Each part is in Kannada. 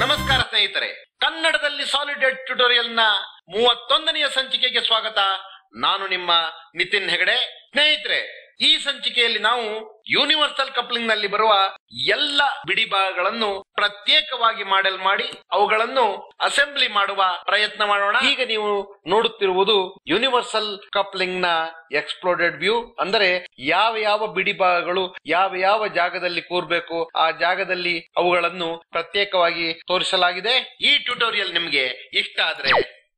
ನಮಸ್ಕಾರ ಸ್ನೇಹಿತರೆ ಕನ್ನಡದಲ್ಲಿ ಸಾಲಿಡೆಡ್ ಟ್ಯುಟೋರಿಯಲ್ ನ ಮೂವತ್ತೊಂದನೆಯ ಸಂಚಿಕೆಗೆ ಸ್ವಾಗತ ನಾನು ನಿಮ್ಮ ನಿತಿನ್ ಹೆಗಡೆ ಸ್ನೇಹಿತರೆ ಈ ಸಂಚಿಕೆಯಲ್ಲಿ ನಾವು ಯೂನಿವರ್ಸಲ್ ಕಪ್ಲಿಂಗ್ ನಲ್ಲಿ ಬರುವ ಎಲ್ಲ ಬಿಡಿ ಭಾಗಗಳನ್ನು ಪ್ರತ್ಯೇಕವಾಗಿ ಮಾಡೆಲ್ ಮಾಡಿ ಅವುಗಳನ್ನು ಅಸೆಂಬ್ಲಿ ಮಾಡುವ ಪ್ರಯತ್ನ ಮಾಡೋಣ ಈಗ ನೀವು ನೋಡುತ್ತಿರುವುದು ಯೂನಿವರ್ಸಲ್ ಕಪ್ಲಿಂಗ್ ನ ಎಕ್ಸ್ಪ್ಲೋಡೆಡ್ ವ್ಯೂ ಅಂದರೆ ಯಾವ ಯಾವ ಬಿಡಿ ಭಾಗಗಳು ಯಾವ ಯಾವ ಜಾಗದಲ್ಲಿ ಕೂರ್ಬೇಕು ಆ ಜಾಗದಲ್ಲಿ ಅವುಗಳನ್ನು ಪ್ರತ್ಯೇಕವಾಗಿ ತೋರಿಸಲಾಗಿದೆ ಈ ಟ್ಯುಟೋರಿಯಲ್ ನಿಮಗೆ ಇಷ್ಟ ಆದ್ರೆ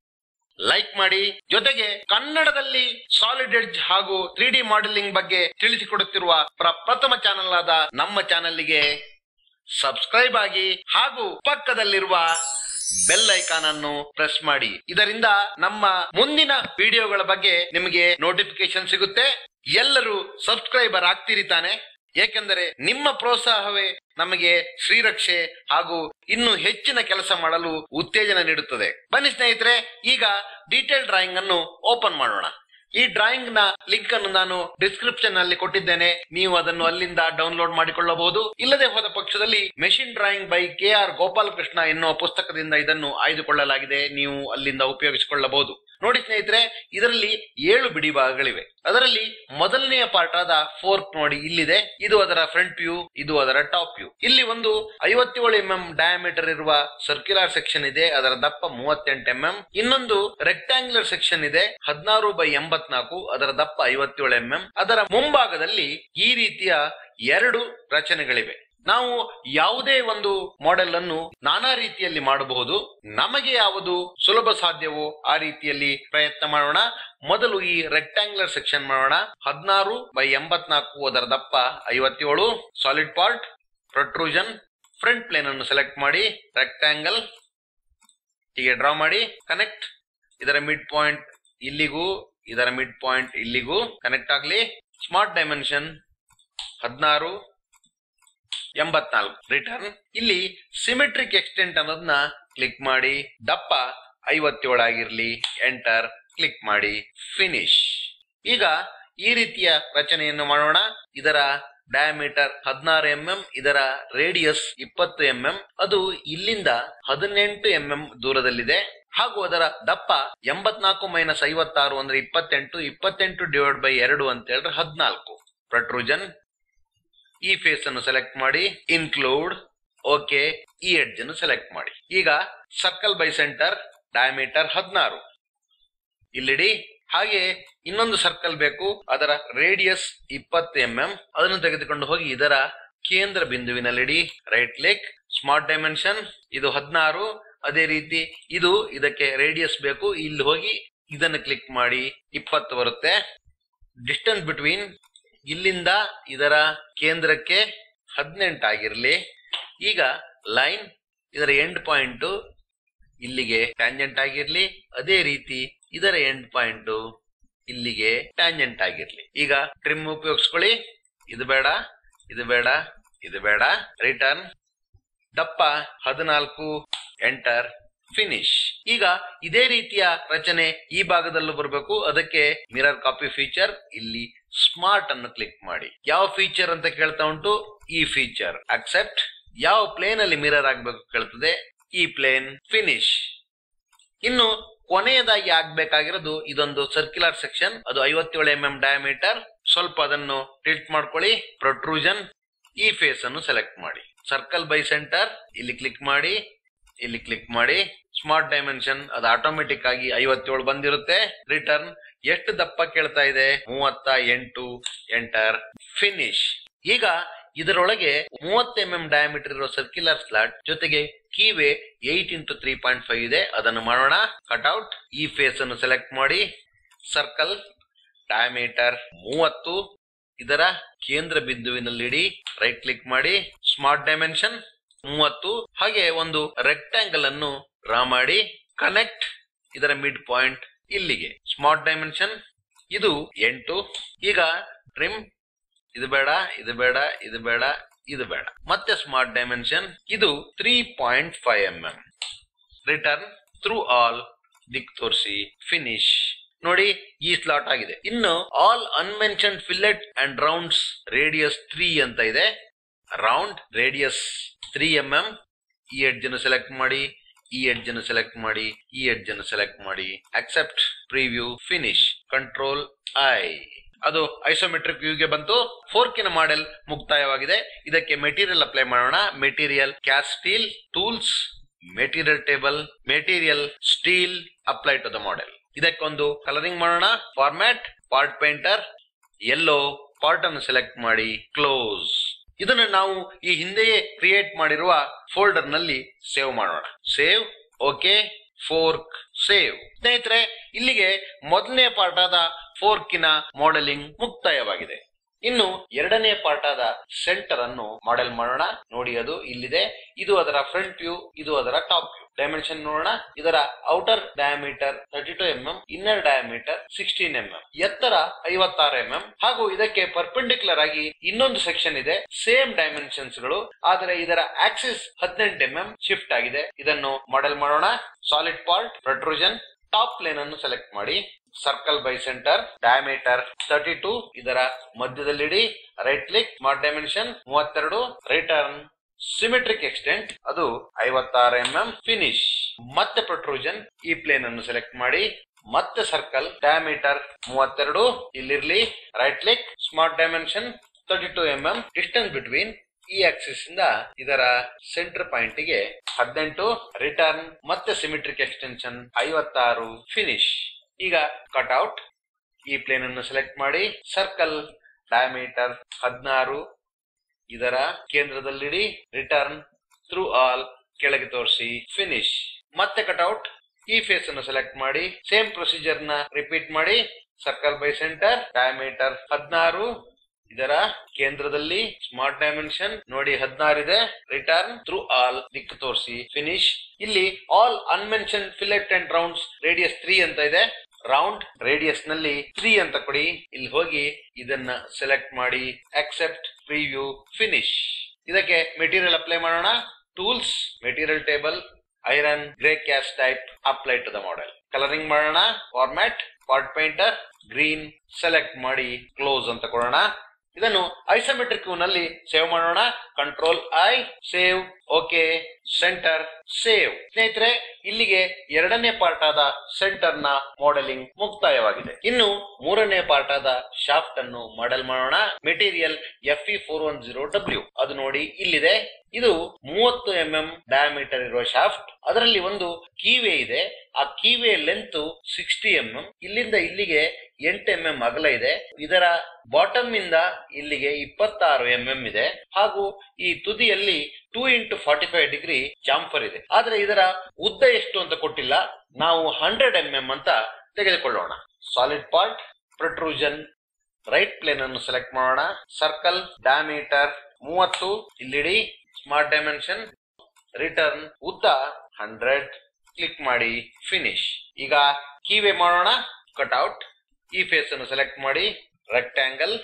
ಲೈಕ್ ಮಾಡಿ ಜೊತೆಗೆ ಕನ್ನಡದಲ್ಲಿ ಸಾಲಿಡ್ ಎಡ್ಜ್ ಹಾಗೂ ತ್ರೀ ಡಿ ಮಾಡೆಲಿಂಗ್ ಬಗ್ಗೆ ತಿಳಿಸಿಕೊಡುತ್ತಿರುವ ಪ್ರಪ್ರಥಮ ಚಾನೆಲ್ ಆದ ನಮ್ಮ ಚಾನೆಲ್ಗೆ ಸಬ್ಸ್ಕ್ರೈಬ್ ಆಗಿ ಹಾಗೂ ಪಕ್ಕದಲ್ಲಿರುವ ಬೆಲ್ ಐಕಾನ್ ಅನ್ನು ಪ್ರೆಸ್ ಮಾಡಿ ಇದರಿಂದ ನಮ್ಮ ಮುಂದಿನ ವಿಡಿಯೋಗಳ ಬಗ್ಗೆ ನಿಮಗೆ ನೋಟಿಫಿಕೇಶನ್ ಸಿಗುತ್ತೆ ಎಲ್ಲರೂ ಸಬ್ಸ್ಕ್ರೈಬರ್ ಆಗ್ತೀರಿ ತಾನೆ ಏಕೆಂದರೆ ನಿಮ್ಮ ಪ್ರೋತ್ಸಾಹವೇ ನಮಗೆ ಶ್ರೀರಕ್ಷೆ ಹಾಗೂ ಇನ್ನು ಹೆಚ್ಚಿನ ಕೆಲಸ ಮಾಡಲು ಉತ್ತೇಜನ ನೀಡುತ್ತದೆ ಬನ್ನಿ ಸ್ನೇಹಿತರೆ ಈಗ ಡೀಟೇಲ್ ಡ್ರಾಯಿಂಗ್ ಅನ್ನು ಓಪನ್ ಮಾಡೋಣ ಈ ಡ್ರಾಯಿಂಗ್ ನ ಲಿಂಕ್ ಅನ್ನು ನಾನು ಡಿಸ್ಕ್ರಿಪ್ಷನ್ ನಲ್ಲಿ ಕೊಟ್ಟಿದ್ದೇನೆ ನೀವು ಅದನ್ನು ಅಲ್ಲಿಂದ ಡೌನ್ಲೋಡ್ ಮಾಡಿಕೊಳ್ಳಬಹುದು ಇಲ್ಲದೆ ಹೋದ ಪಕ್ಷದಲ್ಲಿ machine drawing by K R Gopalakrishna ಎನ್ನುವ ಪುಸ್ತಕದಿಂದ ಇದನ್ನು ಆಯ್ದುಕೊಳ್ಳಲಾಗಿದೆ ನೀವು ಅಲ್ಲಿಂದ ಉಪಯೋಗಿಸಿಕೊಳ್ಳಬಹುದು ನೋಡಿ ಸ್ನೇಹಿತರೆ ಇದರಲ್ಲಿ ಏಳು ಬಿಡಿ ಭಾಗಗಳಿವೆ ಅದರಲ್ಲಿ ಮೊದಲನೆಯ ಪಾರ್ಟ್ ಆದ ಫೋರ್ಕ್ ನೋಡಿ ಇಲ್ಲಿದೆ ಇದು ಅದರ ಫ್ರಂಟ್ ವ್ಯೂ ಇದು ಅದರ ಟಾಪ್ ವ್ಯೂ ಇಲ್ಲಿ ಒಂದು ಐವತ್ತೇಳು ಎಂ ಎಂ ಡಯಾಮೀಟರ್ ಇರುವ ಸರ್ಕ್ಯುಲರ್ ಸೆಕ್ಷನ್ ಇದೆ ಅದರ ದಪ್ಪ ಮೂವತ್ತೆಂಟು ಎಂ ಎಂ ಇನ್ನೊಂದು ರೆಕ್ಟಾಂಗ್ಯುಲರ್ ಸೆಕ್ಷನ್ ಇದೆ ಹದಿನಾರು ಬೈ ಎಂಬತ್ನಾಲ್ಕು ಅದರ ದಪ್ಪ ಐವತ್ತೇಳು ಎಂ ಎಂ ಅದರ ಮುಂಭಾಗದಲ್ಲಿ ಈ ರೀತಿಯ ಎರಡು ರಚನೆಗಳಿವೆ ನಾವು ಯಾವುದೇ ಒಂದು ಮಾಡೆಲ್ ಅನ್ನು ನಾನಾ ರೀತಿಯಲ್ಲಿ ಮಾಡಬಹುದು ನಮಗೆ ಯಾವುದು ಸುಲಭ ಸಾಧ್ಯವೋ ಆ ರೀತಿಯಲ್ಲಿ ಪ್ರಯತ್ನ ಮಾಡೋಣ ಮೊದಲು ಈ ರೆಕ್ಟಾಂಗ್ಯುಲರ್ ಸೆಕ್ಷನ್ ಮಾಡೋಣ ಹದಿನಾರು ಬೈ ಎಂಬತ್ನಾಲ್ಕು ಅದರ ದಪ್ಪ ಐವತ್ತೇಳು solid part protrusion front plane ಅನ್ನು ಸೆಲೆಕ್ಟ್ ಮಾಡಿ ರೆಕ್ಟಾಂಗಲ್ ಹೀಗೆ ಡ್ರಾ ಮಾಡಿ ಕನೆಕ್ಟ್ ಇದರ ಮಿಡ್ ಪಾಯಿಂಟ್ ಇಲ್ಲಿಗೂ ಇದರ ಮಿಡ್ ಪಾಯಿಂಟ್ ಇಲ್ಲಿಗೂ ಕನೆಕ್ಟ್ ಆಗಲಿ ಸ್ಮಾರ್ಟ್ ಡೈಮೆನ್ಷನ್ ಹದಿನಾರು ಎಂಬತ್ನಾಲ್ಕು ರಿಟರ್ನ್ ಇಲ್ಲಿ ಸಿಮೆಟ್ರಿಕ್ ಎಕ್ಸ್ಟೆಂಟ್ ಅನ್ನೋದನ್ನ ಕ್ಲಿಕ್ ಮಾಡಿ ದಪ್ಪ ಐವತ್ತೇಳು ಆಗಿರ್ಲಿ ಎಂಟರ್ ಕ್ಲಿಕ್ ಮಾಡಿ ಫಿನಿಶ್ ಈಗ ಈ ರೀತಿಯ ರಚನೆಯನ್ನು ಮಾಡೋಣ ಇದರ ಡಯಾಮೀಟರ್ ಹದಿನಾರು ಎಂ ಎಂ ಇದರ ರೇಡಿಯಸ್ ಇಪ್ಪತ್ತು ಎಂ ಎಂ ಅದು ಇಲ್ಲಿಂದ ಹದಿನೆಂಟು ಎಂ ಎಂ ದೂರದಲ್ಲಿದೆ ಹಾಗೂ ಅದರ ದಪ್ಪ ಎಂಬತ್ನಾಲ್ಕು ಮೈನಸ್ ಐವತ್ತಾರು ಅಂದ್ರೆ ಇಪ್ಪತ್ತೆಂಟು ಇಪ್ಪತ್ತೆಂಟು ಡಿವೈಡ್ ಬೈ ಎರಡು ಅಂತ ಹೇಳಿದ್ರೆ ಹದಿನಾಲ್ಕು ಪ್ರಟ್ರೂಜನ್ ಈ ಫೇಸ್ ಅನ್ನು ಸೆಲೆಕ್ಟ್ ಮಾಡಿ ಇನ್ಕ್ಲೂಡ್ ಓಕೆ ಈ ಎಡ್ಜ್ ಅನ್ನು ಸೆಲೆಕ್ಟ್ ಮಾಡಿ ಈಗ ಸರ್ಕಲ್ ಬೈ ಸೆಂಟರ್ ಡಯಾಮೀಟರ್ ಹದಿನಾರು ಇಲ್ಲಿಡಿ ಹಾಗೆ ಇನ್ನೊಂದು ಸರ್ಕಲ್ ಬೇಕು ಅದರ ರೇಡಿಯಸ್ ಇಪ್ಪತ್ತು ಎಂ ಎಂ ಅದನ್ನು ತೆಗೆದುಕೊಂಡು ಹೋಗಿ ಇದರ ಕೇಂದ್ರ ಬಿಂದುವಿನಲ್ಲಿಡಿ ರೈಟ್ ಕ್ಲಿಕ್ ಸ್ಮಾರ್ಟ್ ಡೈಮೆನ್ಷನ್ ಇದು ಹದಿನಾರು ಅದೇ ರೀತಿ ಇದು ಇದಕ್ಕೆ ರೇಡಿಯಸ್ ಬೇಕು ಇಲ್ಲಿ ಹೋಗಿ ಇದನ್ನು ಕ್ಲಿಕ್ ಮಾಡಿ ಇಪ್ಪತ್ತು ಬರುತ್ತೆ ಡಿಸ್ಟೆನ್ಸ್ ಬಿಟ್ವೀನ್ ಇಲ್ಲಿಂದ ಇದರ ಕೇಂದ್ರಕ್ಕೆ ಹದಿನೆಂಟು ಆಗಿರಲಿ ಈಗ ಲೈನ್ ಇದರ ಎಂಡ್ ಪಾಯಿಂಟ್ ಇಲ್ಲಿಗೆ ಟ್ಯಾಂಜೆಂಟ್ ಆಗಿರ್ಲಿ ಅದೇ ರೀತಿ ಇದರ ಎಂಡ್ ಪಾಯಿಂಟ್ ಇಲ್ಲಿಗೆ ಟ್ಯಾಂಜೆಂಟ್ ಆಗಿರ್ಲಿ ಈಗ ಟ್ರಿಮ್ ಉಪಯೋಗಿಸ್ಕೊಳ್ಳಿ ಇದು ಬೇಡ ಇದು ಬೇಡ ಇದು ಬೇಡ ರಿಟರ್ನ್ ದಪ್ಪ ಹದಿನಾಲ್ಕು ಎಂಟರ್ ಫಿನಿಶ್ ಈಗ ಇದೇ ರೀತಿಯ ರಚನೆ ಈ ಭಾಗದಲ್ಲೂ ಬರಬೇಕು ಅದಕ್ಕೆ ಮಿರರ್ ಕಾಪಿ ಫೀಚರ್ ಇಲ್ಲಿ ಸ್ಮಾರ್ಟ್ ಅನ್ನು ಕ್ಲಿಕ್ ಮಾಡಿ ಯಾವ ಫೀಚರ್ ಅಂತ ಕೇಳ್ತಾ ಉಂಟು ಈ ಫೀಚರ್ ಅಕ್ಸೆಪ್ಟ್ ಯಾವ ಪ್ಲೇನ್ ಅಲ್ಲಿ ಮಿರರ್ ಆಗ್ಬೇಕು ಕೇಳ್ತದೆ ಈ ಪ್ಲೇನ್ ಫಿನಿಶ್ ಇನ್ನು ಕೊನೆಯದಾಗಿ ಆಗ್ಬೇಕಾಗಿರೋದು ಇದೊಂದು ಸರ್ಕ್ಯುಲರ್ ಸೆಕ್ಷನ್ ಅದು ಐವತ್ತೇಳು ಎಂ ಎಂ ಡಯಾಮೀಟರ್ ಸ್ವಲ್ಪ ಅದನ್ನು ಟಿಲ್ಟ್ ಮಾಡ್ಕೊಳ್ಳಿ ಪ್ರೊಟ್ರೂಷನ್ ಈ ಫೇಸ್ ಅನ್ನು ಸೆಲೆಕ್ಟ್ ಮಾಡಿ ಸರ್ಕಲ್ ಬೈ ಸೆಂಟರ್ ಇಲ್ಲಿ ಕ್ಲಿಕ್ ಮಾಡಿ ಇಲ್ಲಿ ಕ್ಲಿಕ್ ಮಾಡಿ ಸ್ಮಾರ್ಟ್ ಡೈಮೆನ್ಷನ್ ಅದು ಆಟೋಮೆಟಿಕ್ ಆಗಿ ಐವತ್ತೇಳು ಬಂದಿರುತ್ತೆ ರಿಟರ್ನ್ ಎಷ್ಟು ದಪ್ಪ ಕೇಳ್ತಾ ಇದೆ ಮೂವತ್ತ ಎಂಟು ಎಂಟರ್ ಫಿನಿಶ್ ಈಗ ಇದರೊಳಗೆ ಮೂವತ್ತು ಎಂ ಎಂ ಡಯಾಮೀಟರ್ ಇರೋ ಸರ್ಕ್ಯುಲರ್ ಸ್ಲಾಟ್ ಜೊತೆಗೆ keyway eight into three point five ಇದೆ ಅದನ್ನು ಮಾಡೋಣ ಕಟ್ಔಟ್ ಈ ಫೇಸ್ ಅನ್ನು ಸೆಲೆಕ್ಟ್ ಮಾಡಿ ಸರ್ಕಲ್ ಡಯಾಮೀಟರ್ ಮೂವತ್ತು ಇದರ ಕೇಂದ್ರ ಬಿಂದುವಿನಲ್ಲಿಡಿ ರೈಟ್ ಕ್ಲಿಕ್ ಮಾಡಿ ಸ್ಮಾರ್ಟ್ ಡೈಮೆನ್ಷನ್ ಮೂವತ್ತು ಹಾಗೆ ಒಂದು ರೆಕ್ಟಾಂಗಲ್ ಅನ್ನು ಡ್ರಾ ಮಾಡಿ ಕನೆಕ್ಟ್ ಇದರ ಮಿಡ್ ಪಾಯಿಂಟ್ ಇಲ್ಲಿಗೆ ಸ್ಮಾರ್ಟ್ ಡೈಮೆನ್ಷನ್ ಇದು ಎಂಟು ಈಗ ಟ್ರಿಮ್ ಇದು ಬೇಡ ಇದು ಬೇಡ ಇದು ಬೇಡ ಇದು ಬೇಡ ಮತ್ತೆ ಸ್ಮಾರ್ಟ್ ಡೈಮೆನ್ಷನ್ ಇದು three point five M M return through all ದಿಕ್ ತೋರಿಸಿ ಫಿನಿಶ್ ನೋಡಿ ಈ ಸ್ಲಾಟ್ ಆಗಿದೆ ಇನ್ನು all unmentioned fillets and rounds radius three ಅಂತ ಇದೆ round radius three M M ಈ ಎಡ್ಜ್ ಅನ್ನು ಸೆಲೆಕ್ಟ್ ಮಾಡಿ ಈ ಎಡ್ಜ್ ಅನ್ನು ಸೆಲೆಕ್ಟ್ ಮಾಡಿ ಈ ಎಡ್ಜ್ ಅನ್ನು ಸೆಲೆಕ್ಟ್ ಮಾಡಿ accept preview finish control I ಅದು ಐಸೋಮೆಟ್ರಿಕ್ ವ್ಯೂಗೆ ಬಂತು ಫೋರ್ಕಿನ ಮಾಡೆಲ್ ಮುಕ್ತಾಯವಾಗಿದೆ ಇದಕ್ಕೆ ಮೆಟೀರಿಯಲ್ ಅಪ್ಲೈ ಮಾಡೋಣ material cast steel tools material table material steel apply to the model ಇದಕ್ಕೊಂದು ಕಲರಿಂಗ್ ಮಾಡೋಣ format part painter yellow part ಅನ್ನು ಸೆಲೆಕ್ಟ್ ಮಾಡಿ ಕ್ಲೋಸ್ ಇದನ್ನು ನಾವು ಈ ಹಿಂದೆಯೇ ಕ್ರಿಯೇಟ್ ಮಾಡಿರುವ ಫೋಲ್ಡರ್ ನಲ್ಲಿ ಸೇವ್ ಮಾಡೋಣ ಸೇವ್ ಓಕೆ ಫೋರ್ಕ್ ಸೇವ್ ಸ್ನೇಹಿತರೆ ಇಲ್ಲಿಗೆ ಮೊದಲನೇ ಪಾರ್ಟ್ ಆದ ಫೋರ್ಕಿನ ಮಾಡೆಲಿಂಗ್ ಮುಕ್ತಾಯವಾಗಿದೆ ಇನ್ನು ಎರಡನೇ ಪಾರ್ಟ್ ಆದ ಸೆಂಟರ್ ಅನ್ನು ಮಾಡೆಲ್ ಮಾಡೋಣ ನೋಡಿ ಅದು ಇಲ್ಲಿದೆ ಇದು ಅದರ ಫ್ರಂಟ್ ವ್ಯೂ ಇದು ಅದರ ಟಾಪ್ ವ್ಯೂ ಡೈಮೆನ್ಷನ್ ನೋಡೋಣ ಇದರ outer diameter thirty two MM inner diameter sixteen MM ಎತ್ತರ ಐವತ್ತಾರು ಎಂಎಂ ಹಾಗೂ ಇದಕ್ಕೆ ಪರ್ಪೆಂಡಿಕ್ಯುಲರ್ ಆಗಿ ಇನ್ನೊಂದು ಸೆಕ್ಷನ್ ಇದೆ ಸೇಮ್ ಡೈಮೆನ್ಷನ್ಸ್ ಗಳು ಆದರೆ ಇದರ ಆಕ್ಸಿಸ್ ಹದಿನೆಂಟು ಎಂಎಂ ಶಿಫ್ಟ್ ಆಗಿದೆ ಇದನ್ನು ಮಾಡೆಲ್ ಮಾಡೋಣ solid part protrusion top plane ಅನ್ನು ಸೆಲೆಕ್ಟ್ ಮಾಡಿ circle by centre diameter thirty two ಇದರ ಮಧ್ಯದಲ್ಲಿಡಿ ರೈಟ್ ಕ್ಲಿಕ್ ಸ್ಮಾರ್ಟ್ ಡೈಮೆನ್ಷನ್ ಮೂವತ್ತೆರಡು ರಿಟರ್ನ್ ಸಿಮೆಟ್ರಿಕ್ ಎಕ್ಸ್ಟೆಂಟ್ ಅದು ಐವತ್ತಾರು ಎಂಎಂ ಫಿನಿಶ್ ಮತ್ತೆ ಪ್ರೊಟ್ರೂಷನ್ ಈ ಪ್ಲೇನ್ ಅನ್ನು ಸೆಲೆಕ್ಟ್ ಮಾಡಿ ಮತ್ತೆ ಸರ್ಕಲ್ ಡಯಾಮೀಟರ್ ಮೂವತ್ತೆರಡು ಇಲ್ಲಿರ್ಲಿ right click smart dimension thirty two MM distance between ಈ ಆಕ್ಸಿಸ್ ಇಂದ ಇದರ ಸೆಂಟರ್ ಪಾಯಿಂಟ್ ಗೆ ಹದಿನೆಂಟು ರಿಟರ್ನ್ ಮತ್ತೆ ಸಿಮಿಟ್ರಿಕ್ ಎಕ್ಸ್ಟೆನ್ಷನ್ ಐವತ್ತಾರು ಫಿನಿಶ್ ಈಗ ಕಟ್ಔಟ್ ಈ ಪ್ಲೇನ್ ಅನ್ನು ಸೆಲೆಕ್ಟ್ ಮಾಡಿ ಸರ್ಕಲ್ ಡಯಾಮೀಟರ್ ಹದಿನಾರು ಇದರ ಕೇಂದ್ರದಲ್ಲಿಡಿ ರಿಟರ್ನ್ ಥ್ರೂ ಆಲ್ ಕೆಳಗೆ ತೋರಿಸಿ ಫಿನಿಶ್ ಮತ್ತೆ ಕಟ್ಔಟ್ ಈ ಫೇಸ್ ಅನ್ನು ಸೆಲೆಕ್ಟ್ ಮಾಡಿ ಸೇಮ್ ಪ್ರೊಸೀಜರ್ ನ ರಿಪೀಟ್ ಮಾಡಿ ಸರ್ಕಲ್ ಬೈ ಸೆಂಟರ್ ಡಯಾಮೀಟರ್ ಹದಿನಾರು ಇದರ ಕೇಂದ್ರದಲ್ಲಿ ಸ್ಮಾರ್ಟ್ ಡೈಮೆನ್ಷನ್ ನೋಡಿ ಹದಿನಾರು ಇದೆ ರಿಟರ್ನ್ ಥ್ರೂ ಆಲ್ ದಿಕ್ಕು ತೋರಿಸಿ ಫಿನಿಶ್ ಇಲ್ಲಿ all unmentioned fillets and rounds radius three ಅಂತ ಇದೆ ರೌಂಡ್ ರೇಡಿಯಸ್ ನಲ್ಲಿ ತ್ರೀ ಅಂತ ಕೊಡಿ ಇಲ್ಲಿ ಹೋಗಿ ಇದನ್ನ ಸೆಲೆಕ್ಟ್ ಮಾಡಿ ಅಕ್ಸೆಪ್ಟ್ ಪ್ರಿವ್ಯೂ ಫಿನಿಶ್ ಇದಕ್ಕೆ ಮೆಟೀರಿಯಲ್ ಅಪ್ಲೈ ಮಾಡೋಣ tools material table iron grey cast type apply to the model colouring ಮಾಡೋಣ format part painter green select ಮಾಡಿ ಕ್ಲೋಸ್ ಅಂತ ಕೊಡೋಣ ಇದನ್ನು ಐಸೋಮೆಟ್ರಿಕ್ ವ್ಯೂ ನಲ್ಲಿ ಸೇವ್ ಮಾಡೋಣ control I save okay centre save ಸ್ನೇಹಿತರೆ ಇಲ್ಲಿಗೆ ಎರಡನೇ ಪಾರ್ಟ್ ಆದ ಸೆಂಟರ್ ನ ಮಾಡೆಲಿಂಗ್ ಮುಕ್ತಾಯವಾಗಿದೆ ಇನ್ನು ಮೂರನೇ ಪಾರ್ಟ್ ಆದ ಶಾಫ್ಟ್ ಅನ್ನು ಮಾಡೆಲ್ ಮಾಡೋಣ material F E four one zero W ಅದು ನೋಡಿ ಇಲ್ಲಿದೆ ಇದು ಮೂವತ್ತು ಎಂಎಂ ಡಯಾಮೀಟರ್ ಇರುವ ಶಾಫ್ಟ್ ಅದರಲ್ಲಿ ಒಂದು ಕೀವೆ ಇದೆ ಆ ಕೀವೆ ಲೆಂತ್ ಸಿಕ್ಸ್ಟಿ ಎಂಎಂ ಇಲ್ಲಿಂದ ಇಲ್ಲಿಗೆ ಎಂಟು ಎಂಎಂ ಅಗಲ ಇದೆ ಇದರ ಬಾಟಮ್ ಇಂದ ಇಲ್ಲಿಗೆ ಇಪ್ಪತ್ತಾರು ಎಂಎಂ ಇದೆ ಹಾಗೂ ಈ ತುದಿಯಲ್ಲಿ two into forty five degree chamfer ಇದೆ ಆದ್ರೆ ಇದರ ಉದ್ದ ಎಷ್ಟು ಅಂತ ಕೊಟ್ಟಿಲ್ಲ ನಾವು ಹಂಡ್ರೆಡ್ ಎಂಎಂ ಅಂತ ತೆಗೆದುಕೊಳ್ಳೋಣ solid part protrusion right plane ಅನ್ನು ಸೆಲೆಕ್ಟ್ ಮಾಡೋಣ ಸರ್ಕಲ್ ಡಯಾಮೀಟರ್ ಮೂವತ್ತು ಇಲ್ಲಿಡಿ ಸ್ಮಾರ್ಟ್ ಡೈಮೆನ್ಷನ್ ರಿಟರ್ನ್ ಉದ್ದ ಹಂಡ್ರೆಡ್ ಕ್ಲಿಕ್ ಮಾಡಿ ಫಿನಿಶ್ ಈಗ ಕೀವೆ ಮಾಡೋಣ ಕಟ್ಔಟ್ ಈ ಫೇಸ್ ಅನ್ನು ಸೆಲೆಕ್ಟ್ ಮಾಡಿ ರೆಕ್ಟ್ಯಾಂಗಲ್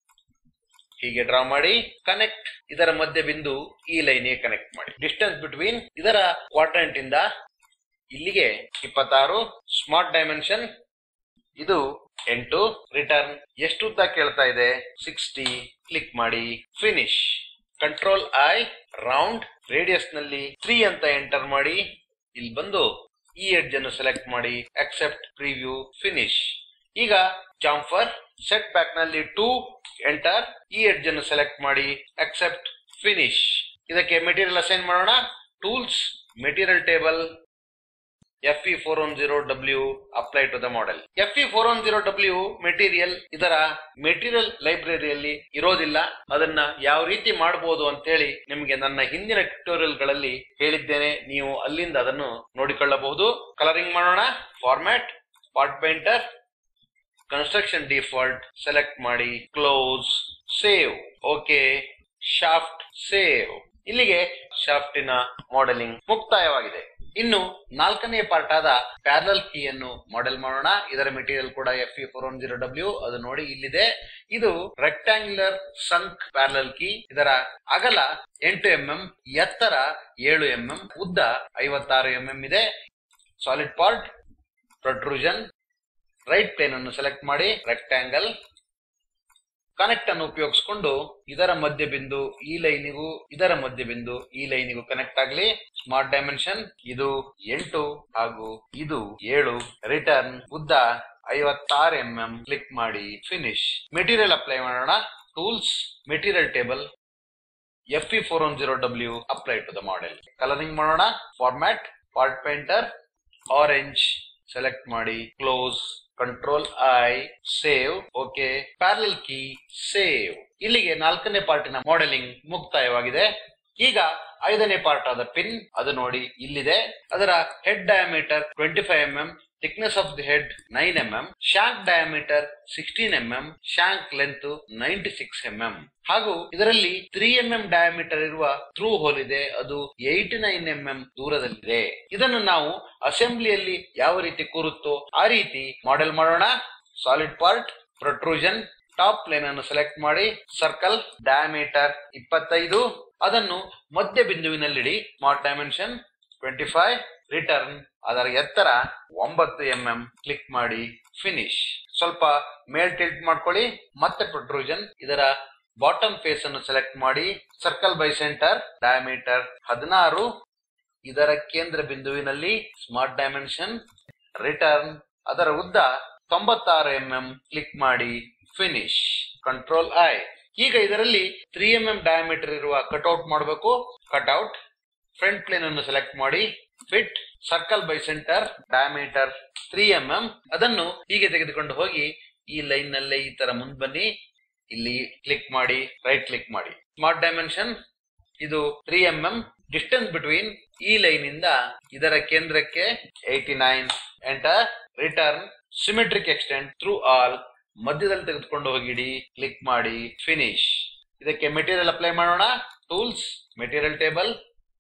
ಹೀಗೆ ಡ್ರಾ ಮಾಡಿ ಕನೆಕ್ಟ್ ಇದರ ಮಧ್ಯ ಬಿಂದು ಈ ಲೈನ್ಗೆ ಕನೆಕ್ಟ್ ಮಾಡಿ ಡಿಸ್ಟೆನ್ಸ್ ಬಿಟ್ವೀನ್ ಇದರ ಕ್ವಾಡ್ರೆಂಟ್ ಇಂದ ಇಲ್ಲಿಗೆ ಇಪ್ಪತ್ತಾರು ಸ್ಮಾರ್ಟ್ ಡೈಮೆನ್ಷನ್ ಇದು ಎಂಟು ರಿಟರ್ನ್ ಎಷ್ಟು ಉದ್ದ ಕೇಳ್ತಾ ಇದೆ ಸಿಕ್ಸ್ಟಿ ಕ್ಲಿಕ್ ಮಾಡಿ finish control I round radius ನಲ್ಲಿ ತ್ರೀ ಅಂತ ಎಂಟರ್ ಮಾಡಿ ಇಲ್ಲಿ ಬಂದು ಈ ಎಡ್ಜ್ ಅನ್ನು ಸೆಲೆಕ್ಟ್ ಮಾಡಿ ಅಕ್ಸೆಪ್ಟ್ ಪ್ರಿವ್ಯೂ ಫಿನಿಶ್ ಈಗ ಜಾಂಫರ್ ಸೆಟ್ ಬ್ಯಾಕ್ ನಲ್ಲಿ ಟೂ ಎಂಟರ್ ಈ ಎಡ್ಜ್ ಅನ್ನು ಸೆಲೆಕ್ಟ್ ಮಾಡಿ ಅಕ್ಸೆಪ್ಟ್ ಫಿನಿಶ್ ಇದಕ್ಕೆ ಮೆಟೀರಿಯಲ್ ಅಸೈನ್ ಮಾಡೋಣ tools material table F E four one zero W apply to the model F E four one zero W material ಇದರ ಮೆಟೀರಿಯಲ್ ಲೈಬ್ರರಿಯಲ್ಲಿ ಇರೋದಿಲ್ಲ ಅದನ್ನ ಯಾವ ರೀತಿ ಮಾಡಬಹುದು ಅಂತೇಳಿ ನಿಮಗೆ ನನ್ನ ಹಿಂದಿನ ಟ್ಯುಟೋರಿಯಲ್ ಗಳಲ್ಲಿ ಹೇಳಿದ್ದೇನೆ ನೀವು ಅಲ್ಲಿಂದ ಅದನ್ನು ನೋಡಿಕೊಳ್ಳಬಹುದು ಕಲರಿಂಗ್ ಮಾಡೋಣ format part painter construction default select ಮಾಡಿ close save okay shaft save ಇಲ್ಲಿಗೆ ಶಾಫ್ಟಿನ ಮಾಡೆಲಿಂಗ್ ಮುಕ್ತಾಯವಾಗಿದೆ ಇನ್ನು ನಾಲ್ಕನೇ ಪಾರ್ಟ್ ಆದ ಪ್ಯಾರಲ್ ಕೀಯನ್ನು ಮಾಡೆಲ್ ಮಾಡೋಣ ಇದರ ಮೆಟೀರಿಯಲ್ ಕೂಡ F E four one zero W ಅದು ನೋಡಿ ಇಲ್ಲಿದೆ ಇದು ರೆಕ್ಟಾಂಗ್ಯುಲರ್ ಸಂಕ್ ಪ್ಯಾರಲ್ ಕೀ ಇದರ ಅಗಲ ಎಂಟು ಎಂಎಂ ಎತ್ತರ ಏಳು ಎಂಎಂ ಉದ್ದ ಐವತ್ತಾರು ಎಂಎಂ ಇದೆ solid part protrusion right plane ಅನ್ನು ಸೆಲೆಕ್ಟ್ ಮಾಡಿ ರೆಕ್ಟ್ಯಾಂಗಲ್ ಕನೆಕ್ಟ್ ಅನ್ನು ಉಪಯೋಗಿಸಿಕೊಂಡು ಇದರ ಮಧ್ಯ ಬಿಂದು ಈ ಲೈನಿಗೂ ಇದರ ಮಧ್ಯ ಬಿಂದು ಈ ಲೈನಿಗೂ ಕನೆಕ್ಟ್ ಆಗಲಿ ಸ್ಮಾರ್ಟ್ ಡೈಮೆನ್ಷನ್ ಇದು ಎಂಟು ಹಾಗೂ ಇದು ಏಳು ರಿಟರ್ನ್ ಉದ್ದ ಐವತ್ತಾರು ಎಂ ಎಂ ಕ್ಲಿಕ್ ಮಾಡಿ ಫಿನಿಶ್ ಮೆಟೀರಿಯಲ್ ಅಪ್ಲೈ ಮಾಡೋಣ tools material table F E four one zero W apply to the model colouring ಮಾಡೋಣ format part painter orange select ಮಾಡಿ close control I save okay parallel key save ಇಲ್ಲಿಗೆ ನಾಲ್ಕನೇ ಪಾರ್ಟಿನ ಮಾಡೆಲಿಂಗ್ ಮುಕ್ತಾಯವಾಗಿದೆ ಈಗ ಐದನೇ ಪಾರ್ಟ್ ಆದ ಪಿನ್ ಅದು ನೋಡಿ ಇಲ್ಲಿದೆ ಅದರ head diameter twenty five M mm thickness of the head nine mm shank diameter sixteen mm shank length ninety six mm ಹಾಗೂ ಇದರಲ್ಲಿ ತ್ರೀ ಎಂ ಎಂ ಡಯಾಮೀಟರ್ ಇರುವ ಥ್ರೂ ಹೋಲ್ ಇದೆ ಅದು ಏಯ್ಟಿ ನೈನ್ ಎಂ ಎಂ ದೂರದಲ್ಲಿದೆ ಇದನ್ನು ನಾವು ಅಸೆಂಬ್ಲಿಯಲ್ಲಿ ಯಾವ ರೀತಿ ಕೂರುತ್ತೋ ಆ ರೀತಿ ಮಾಡೆಲ್ ಮಾಡೋಣ solid part protrusion top plane ಅನ್ನು ಸೆಲೆಕ್ಟ್ ಮಾಡಿ ಸರ್ಕಲ್ ಡಯಾಮೀಟರ್ ಇಪ್ಪತ್ತೈದು ಅದನ್ನು ಮಧ್ಯ ಬಿಂದುವಿನಲ್ಲಿಡಿ smart dimension twenty five return ಅದರ ಎತ್ತರ ಒಂಬತ್ತು ಎಂ ಎಂ ಕ್ಲಿಕ್ ಮಾಡಿ ಫಿನಿಶ್ ಸ್ವಲ್ಪ ಮೇಲ್ ಟಿಲ್ಟ್ ಮಾಡ್ಕೊಳ್ಳಿ ಮತ್ತೆ ಪ್ರೊಟ್ರೂಷನ್ ಇದರ ಬಾಟಮ್ ಫೇಸ್ ಅನ್ನು ಸೆಲೆಕ್ಟ್ ಮಾಡಿ ಸರ್ಕಲ್ ಬೈ ಸೆಂಟರ್ ಡಯಾಮೀಟರ್ ಹದಿನಾರು ಇದರ ಕೇಂದ್ರ ಬಿಂದುವಿನಲ್ಲಿ ಸ್ಮಾರ್ಟ್ ಡೈಮೆನ್ಷನ್ ರಿಟರ್ನ್ ಅದರ ಉದ್ದ ತೊಂಬತ್ತಾರು ಎಂ ಎಂ ಕ್ಲಿಕ್ ಮಾಡಿ ಫಿನಿಶ್ ಕಂಟ್ರೋಲ್ ಐ ಈಗ ಇದರಲ್ಲಿ ತ್ರೀ ಎಂ ಎಂ ಡಯಾಮೀಟರ್ ಇರುವ ಕಟ್ಔಟ್ ಮಾಡಬೇಕು ಕಟ್ಔಟ್ ಫ್ರಂಟ್ ಪ್ಲೇನ್ ಅನ್ನು ಸೆಲೆಕ್ಟ್ ಮಾಡಿ fit circle by centre diameter three M mm ಅದನ್ನು ಹೀಗೆ ತೆಗೆದುಕೊಂಡು ಹೋಗಿ ಈ ಲೈನ್ ನಲ್ಲೇ ಈ ತರ ಮುಂದ್ ಬನ್ನಿ ಇಲ್ಲಿ ಕ್ಲಿಕ್ ಮಾಡಿ ರೈಟ್ ಕ್ಲಿಕ್ ಮಾಡಿ ಸ್ಮಾರ್ಟ್ ಡೈಮೆನ್ಷನ್ ಇದು three M mm distance between ಈ ಲೈನ್ ಇಂದ ಇದರ ಕೇಂದ್ರಕ್ಕೆ eighty nine enter return symmetric extend through all ಮಧ್ಯದಲ್ಲಿ ತೆಗೆದುಕೊಂಡು ಹೋಗಿಡಿ ಕ್ಲಿಕ್ ಮಾಡಿ ಫಿನಿಶ್ ಇದಕ್ಕೆ ಮೆಟೀರಿಯಲ್ ಅಪ್ಲೈ ಮಾಡೋಣ tools material table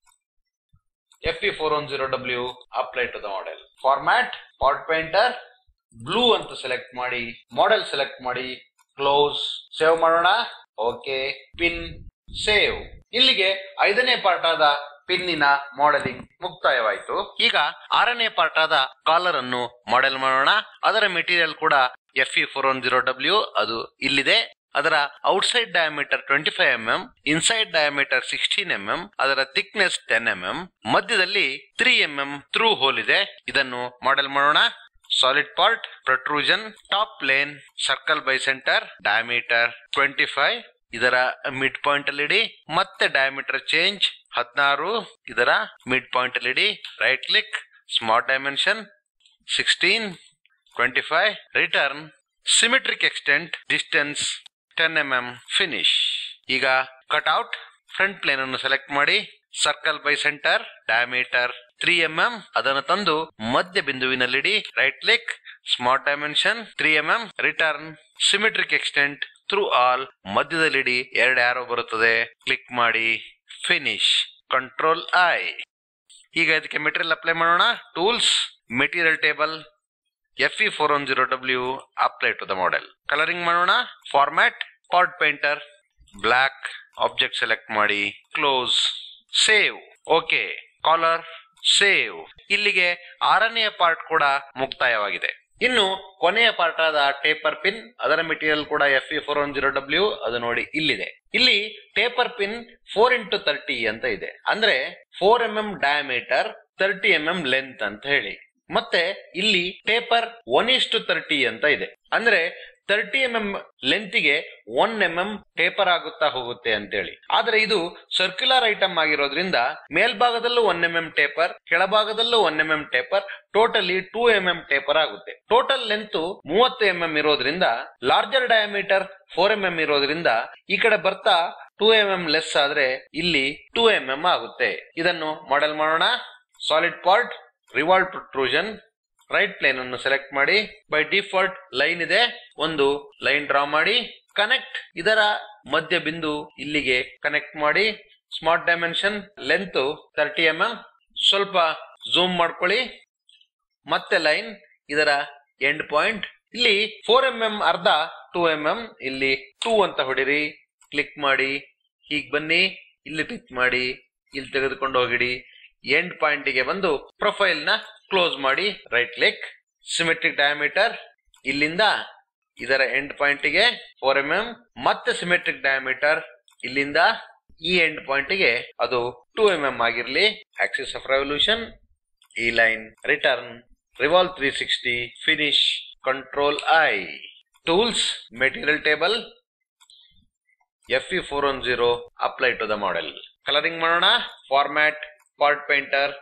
F E four one zero W apply to the model format part painter blue ಅಂತ ಸೆಲೆಕ್ಟ್ ಮಾಡಿ ಮಾಡೆಲ್ ಸೆಲೆಕ್ಟ್ ಮಾಡಿ ಕ್ಲೋಸ್ ಸೇವ್ ಮಾಡೋಣ ಓಕೆ ಪಿನ್ ಸೇವ್ ಇಲ್ಲಿಗೆ ಐದನೇ ಪಾರ್ಟ್ ಆದ ಪಿನ್ನಿನ ಮಾಡೆಲಿಂಗ್ ಮುಕ್ತಾಯವಾಯಿತು ಈಗ ಆರನೇ ಪಾರ್ಟ್ ಆದ ಕಾಲರ್ ಅನ್ನು ಮಾಡೆಲ್ ಮಾಡೋಣ ಅದರ ಮೆಟೀರಿಯಲ್ ಕೂಡ F E four one zero W ಅದು ಇಲ್ಲಿದೆ ಅದರ outside diameter twenty five M mm inside diameter sixteen mm ಅದರ ಥಿಕ್ನೆಸ್ ಟೆನ್ ಎಂ ಎಂ ಮಧ್ಯದಲ್ಲಿ three M mm through hole ಇದೆ ಇದನ್ನು ಮಾಡೆಲ್ ಮಾಡೋಣ solid part protrusion top plane circle by centre diameter twenty five ಇದರ ಮಿಡ್ ಪಾಯಿಂಟ್ ಅಲ್ಲಿ ಇಡಿ ಮತ್ತೆ ಡಯಾಮೀಟರ್ ಚೇಂಜ್ ಹದಿನಾರು ಇದರ ಮಿಡ್ ಪಾಯಿಂಟ್ ಅಲ್ಲಿ ಇಡಿ right click smart dimension sixteen twenty five return symmetric extent distance ten mm finish ಈಗ ಕಟ್ಔಟ್ ಫ್ರಂಟ್ ಪ್ಲೇನ್ ಅನ್ನು ಸೆಲೆಕ್ಟ್ ಮಾಡಿ circle by centre diameter three M mm ಅದನ್ನು ತಂದು ಮಧ್ಯ ಬಿಂದುವಿನಲ್ಲಿಡಿ right click smart dimension three M M return symmetric extent through all ಮಧ್ಯದಲ್ಲಿಡಿ ಎರಡು ಆರೋ ಬರುತ್ತದೆ ಕ್ಲಿಕ್ ಮಾಡಿ ಫಿನಿಶ್ ಕಂಟ್ರೋಲ್ ಐ ಈಗ ಇದಕ್ಕೆ ಮೆಟೀರಿಯಲ್ ಅಪ್ಲೈ ಮಾಡೋಣ tools material table F E four one zero W apply to the model colouring ಮಾಡೋಣ format part painter black object select ಮಾಡಿ close save okay collar save ಇಲ್ಲಿಗೆ ಆರನೆಯ ಪಾರ್ಟ್ ಕೂಡ ಮುಕ್ತಾಯವಾಗಿದೆ ಇನ್ನು ಕೊನೆಯ ಪಾರ್ಟ್ ಆದ ಟೇಪರ್ ಪಿನ್ ಅದರ ಮೆಟೀರಿಯಲ್ ಕೂಡ F E four one zero W ಅದು ನೋಡಿ ಇಲ್ಲಿದೆ ಇಲ್ಲಿ taper pin four into thirty ಅಂತ ಇದೆ ಅಂದ್ರೆ four M M diameter thirty mm length ಅಂತ ಹೇಳಿ ಮತ್ತೆ ಇಲ್ಲಿ ಟೇಪರ್ ಒನ್ ಇಷ್ಟು ತರ್ಟಿ ಅಂತ ಇದೆ ಅಂದ್ರೆ ತರ್ಟಿ ಎಂ ಎಂ ಲೆಂತ್ಗೆ ಒನ್ ಎಂ ಎಂ ಟೇಪರ್ ಆಗುತ್ತಾ ಹೋಗುತ್ತೆ ಅಂತೇಳಿ ಆದ್ರೆ ಇದು ಸರ್ಕ್ಯುಲರ್ ಐಟಮ್ ಆಗಿರೋದ್ರಿಂದ ಮೇಲ್ಭಾಗದಲ್ಲೂ ಒನ್ ಎಂ ಎಂ ಟೇಪರ್ ಕೆಳಭಾಗದಲ್ಲೂ one mm taper totally two mm taper ಆಗುತ್ತೆ ಟೋಟಲ್ ಲೆಂತ್ ಮೂವತ್ತು ಎಂ ಎಂ ಇರೋದ್ರಿಂದ larger diameter four mm ಇರೋದ್ರಿಂದ ಈ ಕಡೆ ಬರ್ತಾ ಟೂ ಎಂ ಎಂ ಲೆಸ್ ಆದ್ರೆ ಇಲ್ಲಿ ಟೂ ಎಂ ಎಂ ಆಗುತ್ತೆ ಇದನ್ನು ಮಾಡೆಲ್ ಮಾಡೋಣ solid part revolve protrusion right plane ಅನ್ನು ಸೆಲೆಕ್ಟ್ ಮಾಡಿ ಬೈ ಡಿಫಾಲ್ಟ್ ಲೈನ್ ಇದೆ ಒಂದು ಲೈನ್ ಡ್ರಾ ಮಾಡಿ ಕನೆಕ್ಟ್ ಇದರ ಮಧ್ಯ ಬಿಂದು ಇಲ್ಲಿಗೆ ಕನೆಕ್ಟ್ ಮಾಡಿ smart dimension length thirty mm ಸ್ವಲ್ಪ ಝೂಮ್ ಮಾಡ್ಕೊಳ್ಳಿ ಮತ್ತೆ ಲೈನ್ ಇದರ ಎಂಡ್ ಪಾಯಿಂಟ್ ಇಲ್ಲಿ ಫೋರ್ ಎಂ ಎಂ ಅರ್ಧ ಟೂ ಎಂ ಎಂ ಇಲ್ಲಿ ಟೂ ಅಂತ ಹೊಡಿರಿ ಕ್ಲಿಕ್ ಮಾಡಿ ಹೀಗ್ ಬನ್ನಿ ಇಲ್ಲಿ ಕ್ಲಿಕ್ ಮಾಡಿ ಇಲ್ಲಿ ತೆಗೆದುಕೊಂಡು ಹೋಗಿಡಿ ಎಂಡ್ ಪಾಯಿಂಟ್ ಗೆ ಬಂದು ಪ್ರೊಫೈಲ್ ನ ಕ್ಲೋಸ್ ಮಾಡಿ ರೈಟ್ ಕ್ಲಿಕ್ ಸಿಮೆಟ್ರಿಕ್ ಡಯಾಮೀಟರ್ ಇಲ್ಲಿಂದ ಇದರ ಎಂಡ್ ಪಾಯಿಂಟ್ ಗೆ ಫೋರ್ ಎಂ ಎಂ ಮತ್ತೆ ಸಿಮೆಟ್ರಿಕ್ ಡಯಾಮೀಟರ್ ಇಲ್ಲಿಂದ ಈ ಎಂಡ್ ಪಾಯಿಂಟ್ ಗೆ ಅದು ಟೂ ಎಂ ಎಂ ಆಗಿರ್ಲಿ ಆಕ್ಸಿಸ್ ಆಫ್ ರೆವಲ್ಯೂಷನ್ ಈ line return revolve three sixty finish control I tools material table F E four one zero apply to the model colouring ಮಾಡೋಣ format part painter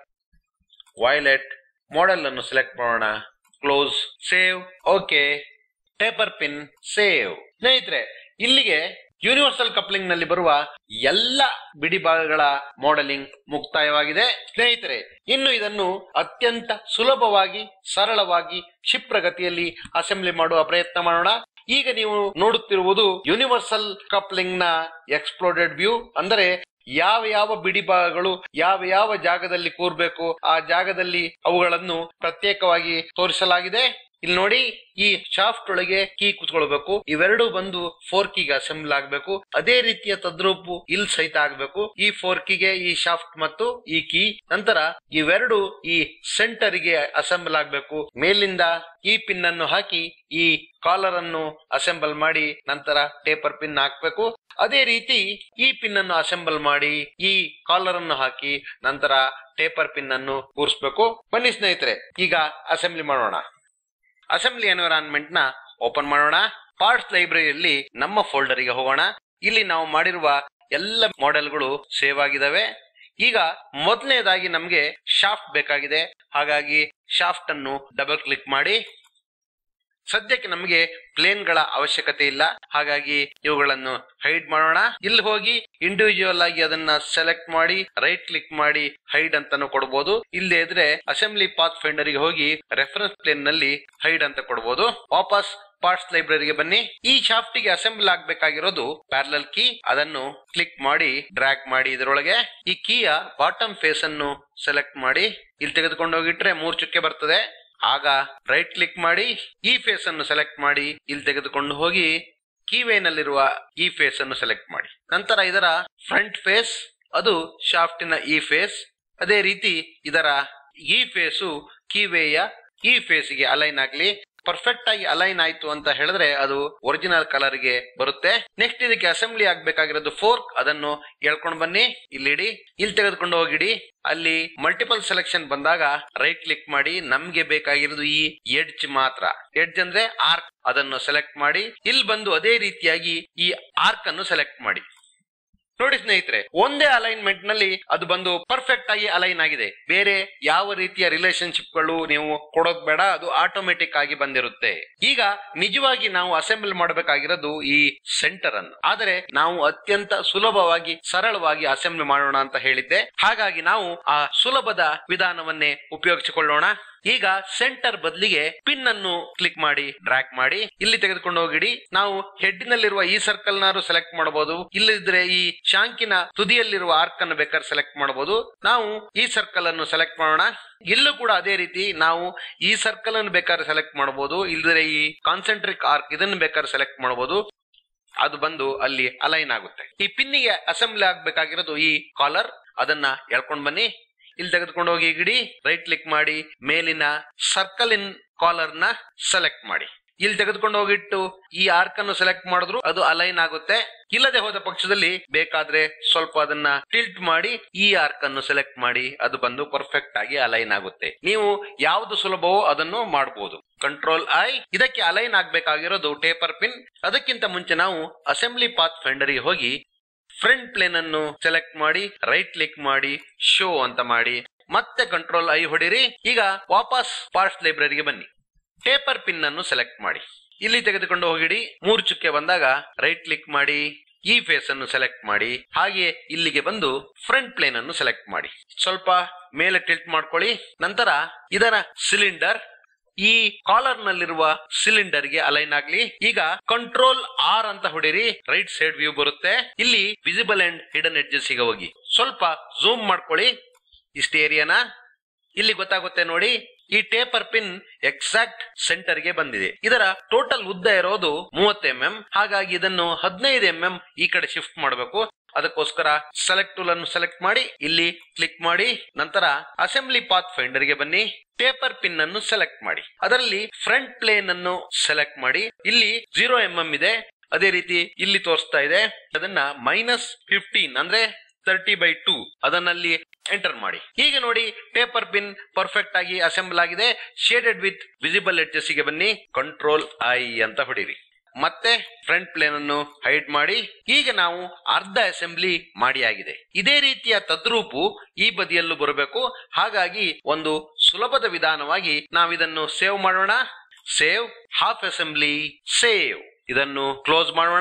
violet model ಅನ್ನು ಸೆಲೆಕ್ಟ್ ಮಾಡೋಣ close save okay taper pin save ಸ್ನೇಹಿತರೆ ಇಲ್ಲಿಗೆ ಯೂನಿವರ್ಸಲ್ ಕಪ್ಲಿಂಗ್ ನಲ್ಲಿ ಬರುವ ಎಲ್ಲ ಬಿಡಿ ಭಾಗಗಳ ಮಾಡೆಲಿಂಗ್ ಮುಕ್ತಾಯವಾಗಿದೆ ಸ್ನೇಹಿತರೆ ಇನ್ನು ಇದನ್ನು ಅತ್ಯಂತ ಸುಲಭವಾಗಿ ಸರಳವಾಗಿ ಕ್ಷಿಪ್ರಗತಿಯಲ್ಲಿ ಅಸೆಂಬ್ಲಿ ಮಾಡುವ ಪ್ರಯತ್ನ ಮಾಡೋಣ ಈಗ ನೀವು ನೋಡುತ್ತಿರುವುದು ಯೂನಿವರ್ಸಲ್ ಕಪ್ಲಿಂಗ್ ನ ಎಕ್ಸ್ಪ್ಲೋಡೆಡ್ ವ್ಯೂ ಅಂದರೆ ಯಾವ ಯಾವ ಬಿಡಿ ಭಾಗಗಳು ಯಾವ ಯಾವ ಜಾಗದಲ್ಲಿ ಕೂರ್ಬೇಕು ಆ ಜಾಗದಲ್ಲಿ ಅವುಗಳನ್ನು ಪ್ರತ್ಯೇಕವಾಗಿ ತೋರಿಸಲಾಗಿದೆ ಇಲ್ಲಿ ನೋಡಿ ಈ ಶಾಫ್ಟ್ ಒಳಗೆ ಕೀ ಕುತ್ಕೊಳ್ಬೇಕು ಇವೆರಡು ಬಂದು ಫೋರ್ ಕೀಗೆ ಅಸೆಂಬಲ್ ಆಗಬೇಕು ಅದೇ ರೀತಿಯ ತದ್ರೂಪು ಇಲ್ಲಿ ಸಹಿತ ಆಗಬೇಕು ಈ ಫೋರ್ ಕೀಗೆ ಈ ಶಾಫ್ಟ್ ಮತ್ತು ಈ ಕೀ ನಂತರ ಇವೆರಡು ಈ ಸೆಂಟರ್ ಗೆ ಅಸೆಂಬಲ್ ಆಗಬೇಕು ಮೇಲಿಂದ ಈ ಪಿನ್ ಅನ್ನು ಹಾಕಿ ಈ ಕಾಲರ್ ಅನ್ನು ಅಸೆಂಬಲ್ ಮಾಡಿ ನಂತರ ಟೇಪರ್ ಪಿನ್ ಹಾಕ್ಬೇಕು ಅದೇ ರೀತಿ ಈ ಪಿನ್ ಅನ್ನು ಅಸೆಂಬಲ್ ಮಾಡಿ ಈ ಕಾಲರ್ ಅನ್ನು ಹಾಕಿ ನಂತರ ಟೇಪರ್ ಪಿನ್ ಅನ್ನು ಕೂರಿಸ್ಬೇಕು ಬನ್ನಿ ಸ್ನೇಹಿತರೆ ಈಗ ಅಸೆಂಬ್ಲಿ ಮಾಡೋಣ ಅಸೆಂಬ್ಲಿ ಎನ್ವಿರಾನ್ಮೆಂಟ್ ನ ಓಪನ್ ಮಾಡೋಣ ಪಾರ್ಟ್ಸ್ ಲೈಬ್ರರಿಯಲ್ಲಿ ನಮ್ಮ ಫೋಲ್ಡರ್ ಗೆ ಹೋಗೋಣ ಇಲ್ಲಿ ನಾವು ಮಾಡಿರುವ ಎಲ್ಲ ಮಾಡೆಲ್ಗಳು ಸೇವ್ ಆಗಿದಾವೆ ಈಗ ಮೊದಲನೇದಾಗಿ ನಮಗೆ ಶಾಫ್ಟ್ ಬೇಕಾಗಿದೆ ಹಾಗಾಗಿ ಶಾಫ್ಟ್ ಅನ್ನು ಡಬಲ್ ಕ್ಲಿಕ್ ಮಾಡಿ ಸದ್ಯಕ್ಕೆ ನಮಗೆ ಪ್ಲೇನ್ ಗಳ ಅವಶ್ಯಕತೆ ಇಲ್ಲ ಹಾಗಾಗಿ ಇವುಗಳನ್ನು ಹೈಡ್ ಮಾಡೋಣ ಇಲ್ಲಿ ಹೋಗಿ ಇಂಡಿವಿಜುವಲ್ ಆಗಿ ಅದನ್ನ ಸೆಲೆಕ್ಟ್ ಮಾಡಿ ರೈಟ್ ಕ್ಲಿಕ್ ಮಾಡಿ ಹೈಡ್ ಅಂತಾನು ಕೊಡಬಹುದು ಇಲ್ಲದೆ ಇದ್ರೆ ಅಸೆಂಬ್ಲಿ ಪಾತ್ ಫೈಂಡರ್ ಗೆ ಹೋಗಿ ರೆಫರೆನ್ಸ್ ಪ್ಲೇನ್ ನಲ್ಲಿ ಹೈಡ್ ಅಂತ ಕೊಡಬಹುದು ವಾಪಸ್ ಪಾರ್ಟ್ಸ್ ಲೈಬ್ರರಿಗೆ ಬನ್ನಿ ಈ ಶಾಫ್ಟ್ ಗೆ ಅಸೆಂಬಲ್ ಆಗ್ಬೇಕಾಗಿರೋದು ಪ್ಯಾರಲಲ್ ಕೀ ಅದನ್ನು ಕ್ಲಿಕ್ ಮಾಡಿ ಡ್ರ್ಯಾಗ್ ಮಾಡಿ ಇದರೊಳಗೆ ಈ ಕೀಯ ಬಾಟಮ್ ಫೇಸ್ ಅನ್ನು ಸೆಲೆಕ್ಟ್ ಮಾಡಿ ಇಲ್ಲಿ ತೆಗೆದುಕೊಂಡು ಹೋಗಿಟ್ರೆ ಮೂರ್ ಚುಕ್ಕೆ ಬರ್ತದೆ ಆಗ ರೈಟ್ ಕ್ಲಿಕ್ ಮಾಡಿ ಈ ಫೇಸ್ ಅನ್ನು ಸೆಲೆಕ್ಟ್ ಮಾಡಿ ಇಲ್ಲಿ ತೆಗೆದುಕೊಂಡು ಹೋಗಿ ಕೀವೇನಲ್ಲಿರುವ ಈ ಫೇಸ್ ಅನ್ನು ಸೆಲೆಕ್ಟ್ ಮಾಡಿ ನಂತರ ಇದರ ಫ್ರಂಟ್ ಫೇಸ್ ಅದು ಶಾಫ್ಟಿನ ಈ ಫೇಸ್ ಅದೇ ರೀತಿ ಇದರ ಈ ಫೇಸು ಕೀವೇಯ ಈ ಫೇಸ್ಗೆ ಅಲೈನ್ ಆಗ್ಲಿ ಪರ್ಫೆಕ್ಟ್ ಆಗಿ ಅಲೈನ್ ಆಯ್ತು ಅಂತ ಹೇಳಿದ್ರೆ ಅದು ಒರಿಜಿನಲ್ ಕಲರ್ ಗೆ ಬರುತ್ತೆ ನೆಕ್ಸ್ಟ್ ಇದಕ್ಕೆ ಅಸೆಂಬ್ಲಿ ಆಗ್ಬೇಕಾಗಿರೋದು ಫೋರ್ಕ್ ಅದನ್ನು ಎಳ್ಕೊಂಡು ಬನ್ನಿ ಇಲ್ಲಿ ಇಡಿ ಇಲ್ಲಿ ತೆಗೆದುಕೊಂಡು ಹೋಗಿಡಿ ಅಲ್ಲಿ ಮಲ್ಟಿಪಲ್ ಸೆಲೆಕ್ಷನ್ ಬಂದಾಗ ರೈಟ್ ಕ್ಲಿಕ್ ಮಾಡಿ ನಮ್ಗೆ ಬೇಕಾಗಿರೋದು ಈ ಎಡ್ಜ್ ಮಾತ್ರ ಎಡ್ಜ್ ಅಂದ್ರೆ ಆರ್ಕ್ ಅದನ್ನು ಸೆಲೆಕ್ಟ್ ಮಾಡಿ ಇಲ್ಲಿ ಬಂದು ಅದೇ ರೀತಿಯಾಗಿ ಈ ಆರ್ಕ್ ಅನ್ನು ಸೆಲೆಕ್ಟ್ ಮಾಡಿ ನೋಡಿ ಸ್ನೇಹಿತರೆ ಒಂದೇ ಅಲೈನ್ಮೆಂಟ್ ನಲ್ಲಿ ಅದು ಬಂದು ಪರ್ಫೆಕ್ಟ್ ಆಗಿ ಅಲೈನ್ ಆಗಿದೆ ಬೇರೆ ಯಾವ ರೀತಿಯ ರಿಲೇಶನ್ಶಿಪ್ ಗಳು ನೀವು ಕೊಡೋದ್ ಬೇಡ ಅದು ಆಟೋಮೆಟಿಕ್ ಆಗಿ ಬಂದಿರುತ್ತೆ ಈಗ ನಿಜವಾಗಿ ನಾವು ಅಸೆಂಬಲ್ ಮಾಡಬೇಕಾಗಿರೋದು ಈ ಸೆಂಟರ್ ಅನ್ನು ಆದರೆ ನಾವು ಅತ್ಯಂತ ಸುಲಭವಾಗಿ ಸರಳವಾಗಿ ಅಸೆಂಬ್ಲಿ ಮಾಡೋಣ ಅಂತ ಹೇಳಿದ್ದೆ ಹಾಗಾಗಿ ನಾವು ಆ ಸುಲಭದ ವಿಧಾನವನ್ನೇ ಉಪಯೋಗಿಸಿಕೊಳ್ಳೋಣ ಈಗ ಸೆಂಟರ್ ಬದಲಿಗೆ ಪಿನ್ ಅನ್ನು ಕ್ಲಿಕ್ ಮಾಡಿ ಡ್ರ್ಯಾಗ್ ಮಾಡಿ ಇಲ್ಲಿ ತೆಗೆದುಕೊಂಡು ಹೋಗಿಡಿ ನಾವು ಹೆಡ್ ನಲ್ಲಿರುವ ಈ ಸರ್ಕಲ್ ನಾರು ಸೆಲೆಕ್ಟ್ ಮಾಡಬಹುದು ಇಲ್ಲದಿದ್ರೆ ಈ ಶಾಂಕಿನ ತುದಿಯಲ್ಲಿರುವ ಆರ್ಕ್ ಅನ್ನು ಬೇಕಾದ್ರೆ ಸೆಲೆಕ್ಟ್ ಮಾಡಬಹುದು ನಾವು ಈ ಸರ್ಕಲ್ ಅನ್ನು ಸೆಲೆಕ್ಟ್ ಮಾಡೋಣ ಇಲ್ಲೂ ಕೂಡ ಅದೇ ರೀತಿ ನಾವು ಈ ಸರ್ಕಲ್ ಅನ್ನು ಬೇಕಾದ್ರೆ ಸೆಲೆಕ್ಟ್ ಮಾಡಬಹುದು ಇಲ್ಲದ್ರೆ ಈ ಕಾನ್ಸೆಂಟ್ರಿಕ್ ಆರ್ಕ್ ಇದನ್ನು ಬೇಕಾದ್ರೆ ಸೆಲೆಕ್ಟ್ ಮಾಡಬಹುದು ಅದು ಬಂದು ಅಲ್ಲಿ ಅಲೈನ್ ಆಗುತ್ತೆ ಈ ಪಿನ್ನಿಗೆ ಅಸೆಂಬ್ಲಿ ಆಗ್ಬೇಕಾಗಿರೋದು ಈ ಕಾಲರ್ ಅದನ್ನ ಎಳ್ಕೊಂಡ್ ಬನ್ನಿ ಇಲ್ಲಿ ತೆಗೆದುಕೊಂಡು ಹೋಗಿ ಗಿಡಿ ರೈಟ್ ಕ್ಲಿಕ್ ಮಾಡಿ ಮೇಲಿನ ಸರ್ಕಲ್ ಇನ್ ಕಾಲರ್ ನ ಸೆಲೆಕ್ಟ್ ಮಾಡಿ ಇಲ್ಲಿ ತೆಗೆದುಕೊಂಡು ಹೋಗಿಟ್ಟು ಈ ಆರ್ಕ್ ಅನ್ನು ಸೆಲೆಕ್ಟ್ ಮಾಡಿದ್ರು ಅದು ಅಲೈನ್ ಆಗುತ್ತೆ ಇಲ್ಲದೆ ಹೋದ ಪಕ್ಷದಲ್ಲಿ ಬೇಕಾದ್ರೆ ಸ್ವಲ್ಪ ಅದನ್ನ ಟಿಲ್ಟ್ ಮಾಡಿ ಈ ಆರ್ಕ್ ಅನ್ನು ಸೆಲೆಕ್ಟ್ ಮಾಡಿ ಅದು ಬಂದು ಪರ್ಫೆಕ್ಟ್ ಆಗಿ ಅಲೈನ್ ಆಗುತ್ತೆ ನೀವು ಯಾವ್ದು ಸುಲಭವೋ ಅದನ್ನು ಮಾಡಬಹುದು ಕಂಟ್ರೋಲ್ ಐ ಇದಕ್ಕೆ ಅಲೈನ್ ಆಗ್ಬೇಕಾಗಿರೋದು ಟೇಪರ್ ಪಿನ್ ಅದಕ್ಕಿಂತ ಮುಂಚೆ ನಾವು ಅಸೆಂಬ್ಲಿ ಪಾತ್ ಫೈಂಡರ್ಗೆ ಹೋಗಿ ಫ್ರಂಟ್ ಪ್ಲೇನ್ ಅನ್ನು ಸೆಲೆಕ್ಟ್ ಮಾಡಿ ರೈಟ್ ಕ್ಲಿಕ್ ಮಾಡಿ ಶೋ ಅಂತ ಮಾಡಿ ಮತ್ತೆ ಕಂಟ್ರೋಲ್ ಐ ಹೊಡಿರಿ ಈಗ ವಾಪಸ್ ಪಾರ್ಟ್ಸ್ ಲೈಬ್ರರಿಗೆ ಬನ್ನಿ ಟೇಪರ್ ಪಿನ್ ಅನ್ನು ಸೆಲೆಕ್ಟ್ ಮಾಡಿ ಇಲ್ಲಿ ತೆಗೆದುಕೊಂಡು ಹೋಗಿಡಿ ಮೂರು ಚುಕ್ಕೆ ಬಂದಾಗ ರೈಟ್ ಕ್ಲಿಕ್ ಮಾಡಿ ಈ ಫೇಸ್ ಅನ್ನು ಸೆಲೆಕ್ಟ್ ಮಾಡಿ ಹಾಗೆ ಇಲ್ಲಿಗೆ ಬಂದು ಫ್ರಂಟ್ ಪ್ಲೇನ್ ಅನ್ನು ಸೆಲೆಕ್ಟ್ ಮಾಡಿ ಸ್ವಲ್ಪ ಮೇಲೆ ಟಿಲ್ಟ್ ಮಾಡ್ಕೊಳ್ಳಿ ನಂತರ ಇದರ ಸಿಲಿಂಡರ್ ಈ ಕಾಲರ್ ನಲ್ಲಿರುವ ಸಿಲಿಂಡರ್ ಗೆ ಅಲೈನ್ ಆಗ್ಲಿ ಈಗ ಕಂಟ್ರೋಲ್ ಆರ್ ಅಂತ ಹೊಡಿರಿ ರೈಟ್ ಸೈಡ್ ವ್ಯೂ ಬರುತ್ತೆ ಇಲ್ಲಿ ವಿಸಿಬಲ್ ಅಂಡ್ ಹಿಡನ್ ಎಡ್ಜಸ್ ಗೆ ಹೋಗಿ ಸ್ವಲ್ಪ ಝೂಮ್ ಮಾಡ್ಕೊಳ್ಳಿ ಇಷ್ಟ ಏರಿಯಾನ ಇಲ್ಲಿ ಗೊತ್ತಾಗುತ್ತೆ ನೋಡಿ ಈ ಟೇಪರ್ ಪಿನ್ ಎಕ್ಸಾಕ್ಟ್ ಸೆಂಟರ್ ಗೆ ಬಂದಿದೆ ಇದರ ಟೋಟಲ್ ಉದ್ದ ಇರೋದು ಮೂವತ್ತು ಎಂ ಎಂ ಹಾಗಾಗಿ ಇದನ್ನು ಹದಿನೈದು ಎಂ ಎಂ ಈ ಕಡೆ ಶಿಫ್ಟ್ ಮಾಡಬೇಕು ಅದಕ್ಕೋಸ್ಕರ ಸೆಲೆಕ್ಟ್ ಟೂಲ್ ಅನ್ನು ಸೆಲೆಕ್ಟ್ ಮಾಡಿ ಇಲ್ಲಿ ಕ್ಲಿಕ್ ಮಾಡಿ ನಂತರ ಅಸೆಂಬ್ಲಿ ಪಾತ್ ಫೈಂಡರ್ ಗೆ ಬನ್ನಿ ಟೇಪರ್ ಪಿನ್ ಅನ್ನು ಸೆಲೆಕ್ಟ್ ಮಾಡಿ ಅದರಲ್ಲಿ ಫ್ರಂಟ್ ಪ್ಲೇನ್ ಅನ್ನು ಸೆಲೆಕ್ಟ್ ಮಾಡಿ ಇಲ್ಲಿ ಜೀರೋ ಎಂ ಎಂ ಇದೆ ಅದೇ ರೀತಿ ಇಲ್ಲಿ ತೋರಿಸ್ತಾ ಇದೆ ಅದನ್ನ ಮೈನಸ್ ಫಿಫ್ಟೀನ್ ಅಂದ್ರೆ ತರ್ಟಿ ಬೈ ಟೂ ಅದನ್ನಲ್ಲಿ ಎಂಟರ್ ಮಾಡಿ ಈಗ ನೋಡಿ ಪೇಪರ್ ಪಿನ್ ಪರ್ಫೆಕ್ಟ್ ಆಗಿ ಅಸೆಂಬಲ್ ಆಗಿದೆ ಶೇಡೆಡ್ ವಿತ್ ವಿಸಿಬಲ್ ಎಡ್ಜಸ್ ಗೆ ಬನ್ನಿ ಕಂಟ್ರೋಲ್ ಐ ಅಂತ ಹೊಡಿರಿ ಮತ್ತೆ ಫ್ರಂಟ್ ಪ್ಲೇನ್ ಅನ್ನು ಹೈಡ್ ಮಾಡಿ ಈಗ ನಾವು ಅರ್ಧ ಅಸೆಂಬ್ಲಿ ಮಾಡಿ ಆಗಿದೆ ಇದೇ ರೀತಿಯ ತದ್ರೂಪು ಈ ಬದಿಯಲ್ಲೂ ಬರಬೇಕು ಹಾಗಾಗಿ ಒಂದು ಸುಲಭದ ವಿಧಾನವಾಗಿ ನಾವಿದನ್ನು ಸೇವ್ ಮಾಡೋಣ ಸೇವ್ ಹಾಫ್ ಅಸೆಂಬ್ಲಿ ಸೇವ್ ಇದನ್ನು ಕ್ಲೋಸ್ ಮಾಡೋಣ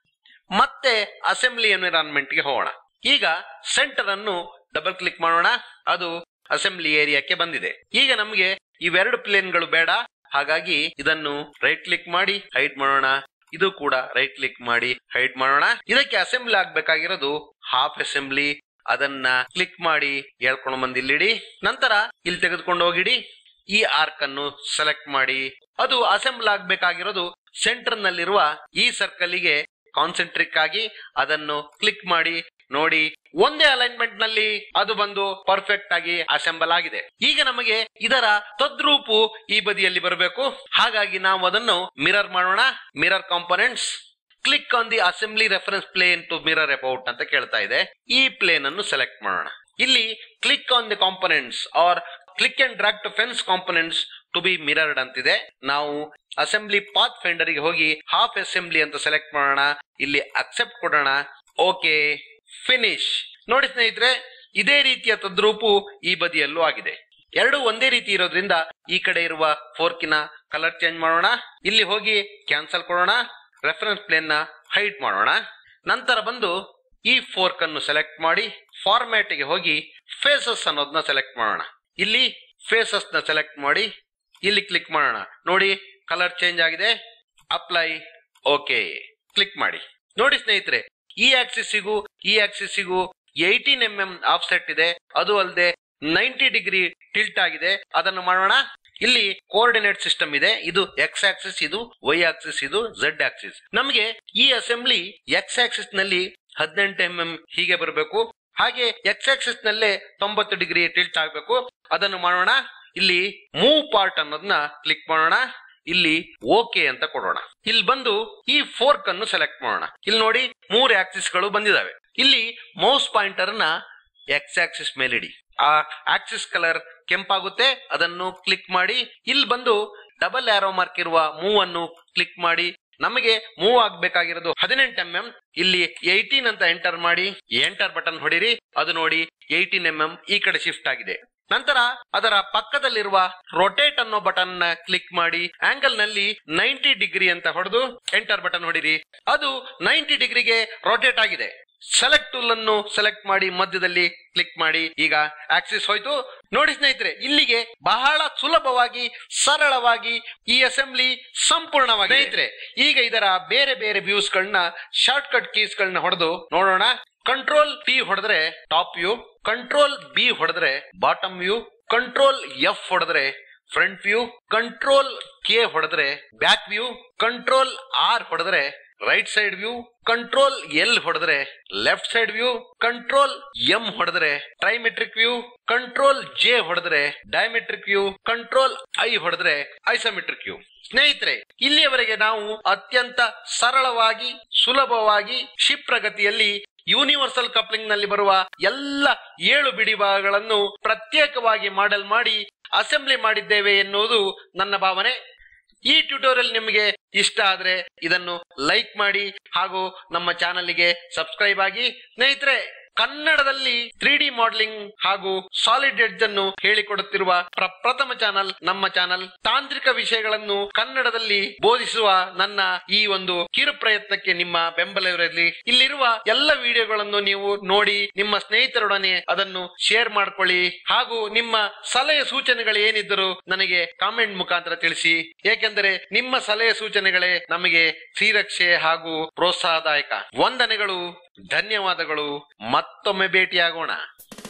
ಮತ್ತೆ ಅಸೆಂಬ್ಲಿ ಎನ್ವಿರಾನ್ಮೆಂಟ್ ಗೆ ಹೋಗೋಣ ಈಗ ಸೆಂಟರ್ ಅನ್ನು ಡಬಲ್ ಕ್ಲಿಕ್ ಮಾಡೋಣ ಅದು ಅಸೆಂಬ್ಲಿ ಏರಿಯಾಕ್ಕೆ ಬಂದಿದೆ ಈಗ ನಮಗೆ ಇವೆರಡು ಪ್ಲೇನ್ಗಳು ಬೇಡ ಹಾಗಾಗಿ ಇದನ್ನು ರೈಟ್ ಕ್ಲಿಕ್ ಮಾಡಿ ಹೈಡ್ ಮಾಡೋಣ ಇದು ಕೂಡ ರೈಟ್ ಕ್ಲಿಕ್ ಮಾಡಿ ಹೈಡ್ ಮಾಡೋಣ ಇದಕ್ಕೆ ಅಸೆಂಬ್ಲಿ ಆಗ್ಬೇಕಾಗಿರೋದು ಹಾಫ್ ಅಸೆಂಬ್ಲಿ ಅದನ್ನ ಕ್ಲಿಕ್ ಮಾಡಿ ಹೇಳ್ಕೊಂಡು ಬಂದು ಇಲ್ಲಿಡಿ ನಂತರ ಇಲ್ಲಿ ತೆಗೆದುಕೊಂಡು ಹೋಗಿಡಿ ಈ ಆರ್ಕ್ ಅನ್ನು ಸೆಲೆಕ್ಟ್ ಮಾಡಿ ಅದು ಅಸೆಂಬಲ್ ಆಗ್ಬೇಕಾಗಿರೋದು ಸೆಂಟರ್ ನಲ್ಲಿರುವ ಈ ಸರ್ಕಲ್ ಗೆ ಕಾನ್ಸಂಟ್ರಿಕ್ ಆಗಿ ಅದನ್ನು ಕ್ಲಿಕ್ ಮಾಡಿ ನೋಡಿ ಒಂದೇ ಅಲೈನ್ಮೆಂಟ್ ನಲ್ಲಿ ಅದು ಬಂದು ಪರ್ಫೆಕ್ಟ್ ಆಗಿ ಅಸೆಂಬಲ್ ಆಗಿದೆ ಈಗ ನಮಗೆ ಇದರ ತದ್ರೂಪು ಈ ಬದಿಯಲ್ಲಿ ಬರಬೇಕು ಹಾಗಾಗಿ ನಾವು ಅದನ್ನು ಮಿರರ್ ಮಾಡೋಣ mirror components click on the assembly reference plane to mirror about ಅಂತ ಕೇಳ್ತಾ ಇದೆ ಈ ಪ್ಲೇನ್ ಅನ್ನು ಸೆಲೆಕ್ಟ್ ಮಾಡೋಣ ಇಲ್ಲಿ click on the components or click and drag to fence components to be mirrored ಅಂತಿದೆ ನಾವು ಅಸೆಂಬ್ಲಿ ಪಾತ್ ಫೆಂಡರ್ ಗೆ ಹೋಗಿ ಹಾಫ್ ಅಸೆಂಬ್ಲಿ ಅಂತ ಸೆಲೆಕ್ಟ್ ಮಾಡೋಣ ಇಲ್ಲಿ ಅಕ್ಸೆಪ್ಟ್ ಕೊಡೋಣ ಓಕೆ ಫಿನಿಶ್ ನೋಡಿ ಸ್ನೇಹಿತರೆ ಇದೇ ರೀತಿಯ ತದ್ರೂಪು ಈ ಬದಿಯಲ್ಲೂ ಆಗಿದೆ ಎರಡು ಒಂದೇ ರೀತಿ ಇರೋದ್ರಿಂದ ಈ ಕಡೆ ಇರುವ ಫೋರ್ಕಿನ ಕಲರ್ ಚೇಂಜ್ ಮಾಡೋಣ ಇಲ್ಲಿ ಹೋಗಿ ಕ್ಯಾನ್ಸಲ್ ಕೊಡೋಣ ರೆಫರೆನ್ಸ್ ಪ್ಲೇನ್ ನ ಹೈಟ್ ಮಾಡೋಣ ನಂತರ ಬಂದು ಈ ಫೋರ್ಕ್ ಅನ್ನು ಸೆಲೆಕ್ಟ್ ಮಾಡಿ ಫಾರ್ಮ್ಯಾಟ್ ಗೆ ಹೋಗಿ ಫೇಸಸ್ ಅನ್ನೋದನ್ನ ಸೆಲೆಕ್ಟ್ ಮಾಡೋಣ ಇಲ್ಲಿ ಫೇಸಸ್ ನ ಸೆಲೆಕ್ಟ್ ಮಾಡಿ ಇಲ್ಲಿ ಕ್ಲಿಕ್ ಮಾಡೋಣ ನೋಡಿ ಕಲರ್ ಚೇಂಜ್ ಆಗಿದೆ ಅಪ್ಲೈ ಓಕೆ ಕ್ಲಿಕ್ ಮಾಡಿ ನೋಡಿ ಸ್ನೇಹಿತರೆ ಈ ಆಕ್ಸಿಸ್ಸಿಗೂ ಈ ಆಕ್ಸಿಸ್ಸಿಗೂ ಏಯ್ಟೀನ್ ಎಂ ಎಂ ಆಫ್ಸೆಟ್ ಇದೆ ಅದು ಅಲ್ಲದೆ ನೈಂಟಿ ಡಿಗ್ರಿ ಟಿಲ್ಟ್ ಆಗಿದೆ ಅದನ್ನು ಮಾಡೋಣ ಇಲ್ಲಿ ಕೋಆರ್ಡಿನೇಟ್ ಸಿಸ್ಟಮ್ ಇದೆ ಇದು ಎಕ್ಸ್ ಆಕ್ಸಿಸ್ ಇದು ವೈ ಆಕ್ಸಿಸ್ ಇದು ಝೆಡ್ ಆಕ್ಸಿಸ್ ನಮಗೆ ಈ ಅಸೆಂಬ್ಲಿ ಎಕ್ಸ್ ಆಕ್ಸಿಸ್ ನಲ್ಲಿ ಹದಿನೆಂಟು ಎಂ ಎಂ ಹೀಗೆ ಬರಬೇಕು ಹಾಗೆ ಎಕ್ಸ್ ಆಕ್ಸಿಸ್ ನಲ್ಲೇ ತೊಂಬತ್ತು ಡಿಗ್ರಿ ಟಿಲ್ಟ್ ಆಗಬೇಕು ಅದನ್ನು ಮಾಡೋಣ ಇಲ್ಲಿ ಮೂವ್ ಪಾರ್ಟ್ ಅನ್ನೋದನ್ನ ಕ್ಲಿಕ್ ಮಾಡೋಣ ಇಲ್ಲಿ ಓಕೆ ಅಂತ ಕೊಡೋಣ ಇಲ್ಲಿ ಬಂದು ಈ ಫೋರ್ಕ್ ಅನ್ನು ಸೆಲೆಕ್ಟ್ ಮಾಡೋಣ ಇಲ್ಲಿ ನೋಡಿ ಮೂರು ಆಕ್ಸಿಸ್ ಗಳು ಬಂದಿದಾವೆ ಇಲ್ಲಿ ಮೌಸ್ ಪಾಯಿಂಟರ್ ನ ಎಕ್ಸ್ ಆಕ್ಸಿಸ್ ಮೇಲಿಡಿ ಆ ಆಕ್ಸಿಸ್ ಕಲರ್ ಕೆಂಪಾಗುತ್ತೆ ಅದನ್ನು ಕ್ಲಿಕ್ ಮಾಡಿ ಇಲ್ಲಿ ಬಂದು ಡಬಲ್ ಆರೋ ಮಾರ್ಕ್ ಇರುವ ಮೂವ್ ಅನ್ನು ಕ್ಲಿಕ್ ಮಾಡಿ ನಮಗೆ ಮೂವ್ ಆಗ್ಬೇಕಾಗಿರೋದು ಹದಿನೆಂಟು ಎಂ ಎಂ ಇಲ್ಲಿ ಏಯ್ಟೀನ್ ಅಂತ ಎಂಟರ್ ಮಾಡಿ ಎಂಟರ್ ಬಟನ್ ಹೊಡಿರಿ ಅದು ನೋಡಿ ಏಯ್ಟೀನ್ ಎಂ ಎಂ ಈ ಕಡೆ ಶಿಫ್ಟ್ ಆಗಿದೆ ನಂತರ ಅದರ ಪಕ್ಕದಲ್ಲಿರುವ ರೊಟೇಟ್ ಅನ್ನೋ ಬಟನ್ ನ ಕ್ಲಿಕ್ ಮಾಡಿ ಆಂಗಲ್ ನಲ್ಲಿ ನೈಂಟಿ ಡಿಗ್ರಿ ಅಂತ ಹೊಡೆದು ಎಂಟರ್ ಬಟನ್ ಹೊಡಿರಿ ಅದು ನೈಂಟಿ ಡಿಗ್ರಿಗೆ ರೊಟೇಟ್ ಆಗಿದೆ ಸೆಲೆಕ್ಟ್ ಟೂಲ್ ಅನ್ನು ಸೆಲೆಕ್ಟ್ ಮಾಡಿ ಮಧ್ಯದಲ್ಲಿ ಕ್ಲಿಕ್ ಮಾಡಿ ಈಗ ಆಕ್ಸಿಸ್ ಹೋಯ್ತು ನೋಡಿ ಸ್ನೇಹಿತರೆ ಇಲ್ಲಿಗೆ ಬಹಳ ಸುಲಭವಾಗಿ ಸರಳವಾಗಿ ಈ ಅಸೆಂಬ್ಲಿ ಸಂಪೂರ್ಣವಾಗಿ ಸ್ನೇಹಿತರೆ ಈಗ ಇದರ ಬೇರೆ ಬೇರೆ ವ್ಯೂಸ್ ಗಳನ್ನ ಶಾರ್ಟ್ ಕಟ್ ಕೀಸ್ ಗಳನ್ನ ಹೊಡೆದು ನೋಡೋಣ ಕಂಟ್ರೋಲ್ ಟಿ ಹೊಡೆದ್ರೆ ಟಾಪ್ ವ್ಯೂ ಕಂಟ್ರೋಲ್ ಬಿ ಹೊಡೆದ್ರೆ ಬಾಟಮ್ ವ್ಯೂ ಕಂಟ್ರೋಲ್ ಎಫ್ ಹೊಡೆದ್ರೆ ಫ್ರಂಟ್ ವ್ಯೂ ಕಂಟ್ರೋಲ್ ಕೆ ಹೊಡೆದ್ರೆ ಬ್ಯಾಕ್ ವ್ಯೂ ಕಂಟ್ರೋಲ್ ಆರ್ ಹೊಡೆದ್ರೆ right side view control L ಹೊಡೆದ್ರೆ left side view control M ಹೊಡೆದ್ರೆ ಟ್ರೈಮೆಟ್ರಿಕ್ ವ್ಯೂ ಕಂಟ್ರೋಲ್ ಜೆ ಹೊಡೆದ್ರೆ ಡೈಮೆಟ್ರಿಕ್ ವ್ಯೂ ಕಂಟ್ರೋಲ್ ಐ ಹೊಡೆದ್ರೆ ಐಸೋಮೆಟ್ರಿಕ್ ವ್ಯೂ ಸ್ನೇಹಿತರೆ ಇಲ್ಲಿಯವರೆಗೆ ನಾವು ಅತ್ಯಂತ ಸರಳವಾಗಿ ಸುಲಭವಾಗಿ ಕ್ಷಿಪ್ರಗತಿಯಲ್ಲಿ ಯೂನಿವರ್ಸಲ್ ಕಪ್ಲಿಂಗ್ ನಲ್ಲಿ ಬರುವ ಎಲ್ಲ ಏಳು ಬಿಡಿಭಾಗಗಳನ್ನು ಪ್ರತ್ಯೇಕವಾಗಿ ಮಾಡೆಲ್ ಮಾಡಿ ಅಸೆಂಬ್ಲಿ ಮಾಡಿದ್ದೇವೆ ಎನ್ನುವುದು ನನ್ನ ಭಾವನೆ ಈ ಟ್ಯುಟೋರಿಯಲ್ ನಿಮಗೆ ಇಷ್ಟ ಆದ್ರೆ ಇದನ್ನು ಲೈಕ್ ಮಾಡಿ ಹಾಗೂ ನಮ್ಮ ಚಾನಲ್ಗೆ ಸಬ್ಸ್ಕ್ರೈಬ್ ಆಗಿ ಸ್ನೇಹಿತರೆ ಕನ್ನಡದಲ್ಲಿ ತ್ರೀ ಡಿ ಮಾಡಲಿಂಗ್ ಹಾಗೂ ಸಾಲಿಡ್ ಎಡ್ಜ್ ಅನ್ನು ಹೇಳಿಕೊಡುತ್ತಿರುವ ಪ್ರಪ್ರಥಮ ಚಾನಲ್ ನಮ್ಮ ಚಾನಲ್ ತಾಂತ್ರಿಕ ವಿಷಯಗಳನ್ನು ಕನ್ನಡದಲ್ಲಿ ಬೋಧಿಸುವ ನನ್ನ ಈ ಒಂದು ಕಿರು ಪ್ರಯತ್ನಕ್ಕೆ ನಿಮ್ಮ ಬೆಂಬಲವಿರಲಿ ಇಲ್ಲಿರುವ ಎಲ್ಲ ವಿಡಿಯೋಗಳನ್ನು ನೀವು ನೋಡಿ ನಿಮ್ಮ ಸ್ನೇಹಿತರೊಡನೆ ಅದನ್ನು ಶೇರ್ ಮಾಡ್ಕೊಳ್ಳಿ ಹಾಗೂ ನಿಮ್ಮ ಸಲಹೆ ಸೂಚನೆಗಳು ಏನಿದ್ದರೂ ನನಗೆ ಕಾಮೆಂಟ್ ಮುಖಾಂತರ ತಿಳಿಸಿ ಏಕೆಂದರೆ ನಿಮ್ಮ ಸಲಹೆ ಸೂಚನೆಗಳೇ ನಮಗೆ ಶ್ರೀರಕ್ಷೆ ಹಾಗೂ ಪ್ರೋತ್ಸಾಹದಾಯಕ ವಂದನೆಗಳು ಧನ್ಯವಾದಗಳು ಮತ್ತೊಮ್ಮೆ ಭೇಟಿಯಾಗೋಣ